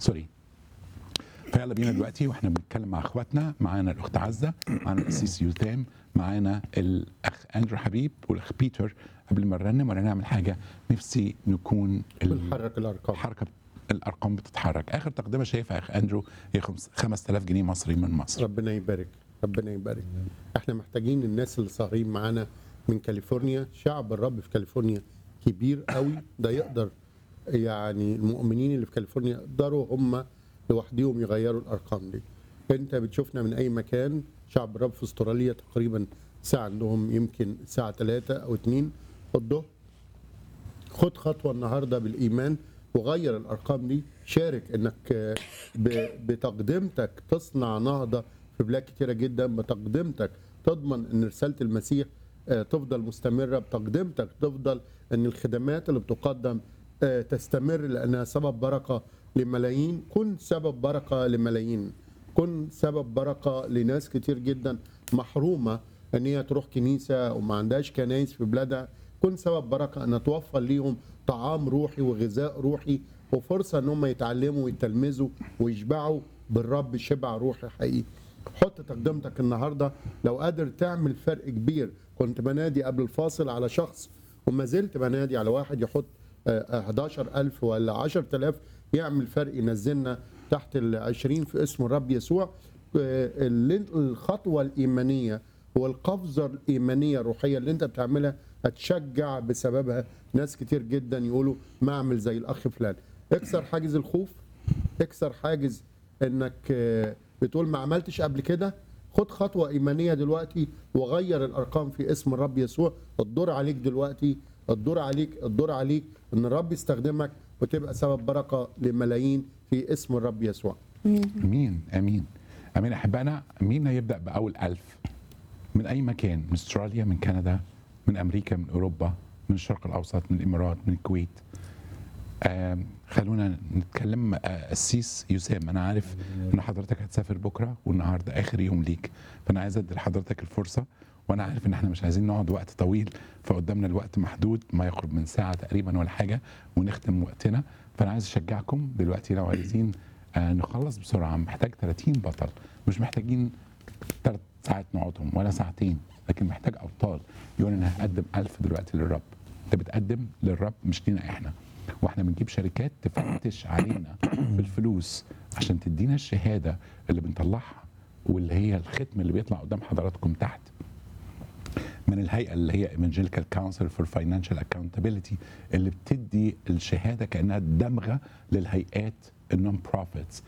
سوري فيلا بينا دلوقتي واحنا بنتكلم مع اخواتنا معانا الاخت عزه معانا القسيس يوتام معانا الاخ اندرو حبيب والاخ بيتر قبل ما نرنم ولا نعمل حاجه نفسي نكون ال- بنحرك الارقام الحركه الارقام بتتحرك اخر تقدمه شايفها يا اخ اندرو هي خمس- 5000 جنيه مصري من مصر ربنا يبارك ربنا يبارك احنا محتاجين الناس اللي سهرين معانا من كاليفورنيا شعب الرب في كاليفورنيا كبير قوي ده يقدر يعني المؤمنين اللي في كاليفورنيا يقدروا هم لوحدهم يغيروا الارقام دي انت بتشوفنا من اي مكان شعب الرب في استراليا تقريبا ساعه عندهم يمكن ساعه ثلاثة او اتنين الظهر خد خطوه النهارده بالايمان وغير الارقام دي شارك انك آه، ب- بتقدمتك تصنع نهضه في بلاد كتيره جدا بتقدمتك تضمن ان رساله المسيح آه، تفضل مستمره بتقدمتك تفضل ان الخدمات اللي بتقدم آه، تستمر لانها سبب بركه لملايين كن سبب بركه لملايين كن سبب بركه لناس كتير جدا محرومه ان هي تروح كنيسه وما عندهاش كنايس في بلادها كن سبب بركه ان توفر ليهم طعام روحي وغذاء روحي وفرصه ان هم يتعلموا ويتلمذوا ويشبعوا بالرب شبع روحي حقيقي حط تقدمتك النهارده لو قادر تعمل فرق كبير كنت بنادي قبل الفاصل على شخص وما زلت بنادي على واحد يحط آه، 11000 ولا 10000 يعمل فرق ينزلنا تحت ال 20 في اسم الرب يسوع آه، اللي- الخطوه الايمانيه والقفزه الايمانيه الروحيه اللي انت بتعملها هتشجع بسببها ناس كتير جدا يقولوا ما اعمل زي الاخ فلان اكسر حاجز الخوف اكسر حاجز انك آه، بتقول ما عملتش قبل كده خد خطوه ايمانيه دلوقتي وغير الارقام في اسم الرب يسوع الدور عليك دلوقتي الدور عليك الدور عليك ان الرب يستخدمك وتبقى سبب بركه لملايين في اسم الرب يسوع امين امين امين احبائنا مين هيبدا باول ألف من اي مكان من استراليا من كندا من امريكا من اوروبا من الشرق الاوسط من الامارات من الكويت آم، خلونا نتكلم آه، السيس يسام انا عارف ان حضرتك هتسافر بكره والنهارده اخر يوم ليك فانا عايز ادي لحضرتك الفرصه وانا عارف ان احنا مش عايزين نقعد وقت طويل فقدامنا الوقت محدود ما يقرب من ساعه تقريبا ولا حاجه ونختم وقتنا فانا عايز اشجعكم دلوقتي لو عايزين آه، نخلص بسرعه محتاج 30 بطل مش محتاجين ثلاث ساعات نقعدهم ولا ساعتين لكن محتاج ابطال يقول انا هقدم ألف دلوقتي للرب انت بتقدم للرب مش لينا احنا واحنا بنجيب شركات تفتش علينا في الفلوس عشان تدينا الشهاده اللي بنطلعها واللي هي الختم اللي بيطلع قدام حضراتكم تحت من الهيئه اللي هي Evangelical Council for Financial Accountability اللي بتدي الشهاده كانها دمغه للهيئات النون بروفيتس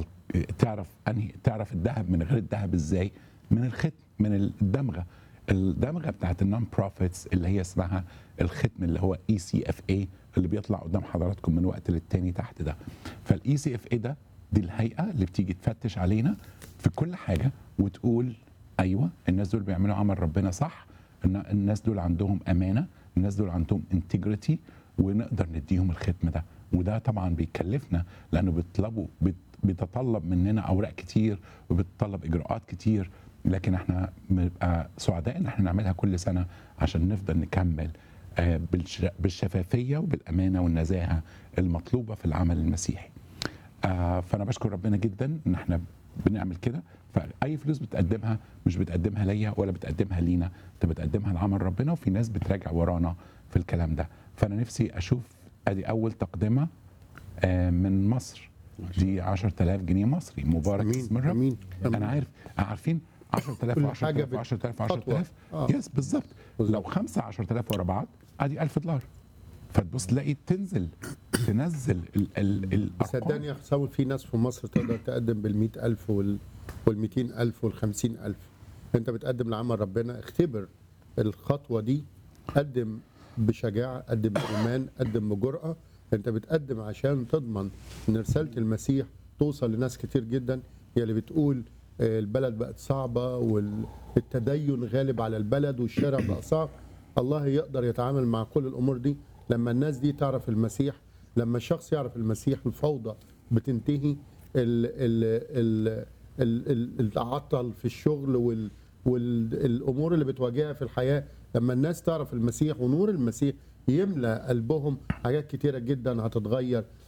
فتعرف انهي تعرف الذهب من غير الذهب ازاي؟ من الختم من الدمغه الدمغه بتاعت النون بروفيتس اللي هي اسمها الختم اللي هو اي سي اف اي اللي بيطلع قدام حضراتكم من وقت للتاني تحت ده فالاي سي اف اي ده دي الهيئه اللي بتيجي تفتش علينا في كل حاجه وتقول ايوه الناس دول بيعملوا عمل ربنا صح الن- الناس دول عندهم امانه الناس دول عندهم انتجريتي ونقدر نديهم الختم ده وده طبعا بيكلفنا لانه بيطلبوا بيت- بيتطلب مننا اوراق كتير وبيتطلب اجراءات كتير لكن احنا بنبقى سعداء ان احنا نعملها كل سنه عشان نفضل نكمل آه، بالش- بالشفافيه وبالامانه والنزاهه المطلوبه في العمل المسيحي. آه، فانا بشكر ربنا جدا ان احنا بنعمل كده فاي فلوس بتقدمها مش بتقدمها ليا ولا بتقدمها لينا انت بتقدمها لعمل ربنا وفي ناس بتراجع ورانا في الكلام ده فانا نفسي اشوف ادي اول تقدمه آه، من مصر دي 10000 جنيه مصري مبارك أمين، اسم الرب أمين، أمين. انا عارف عارفين 10000 كل و10000 حاجة بت- 10000 خطوة. 10000 آه. يس بالظبط لو خمسة 10000 ورا بعض ادي 1000 دولار فتبص تلاقي تنزل تنزل ال ال الارقام صدقني يا حسام في ناس في مصر تقدر تقدم بال ألف وال وال 200000 وال 50000 انت بتقدم لعمل ربنا اختبر الخطوه دي قدم بشجاعه قدم بايمان قدم بجرأه انت بتقدم عشان تضمن ان رساله المسيح توصل لناس كتير جدا هي اللي بتقول آه، البلد بقت صعبه والتدين غالب على البلد والشارع بقى صعب الله يقدر يتعامل مع كل الامور دي لما الناس دي تعرف المسيح لما الشخص يعرف المسيح الفوضى بتنتهي ال ال ال ال ال التعطل في الشغل وال والامور اللي بتواجهها في الحياه لما الناس تعرف المسيح ونور المسيح يملى قلبهم حاجات كتيره جدا هتتغير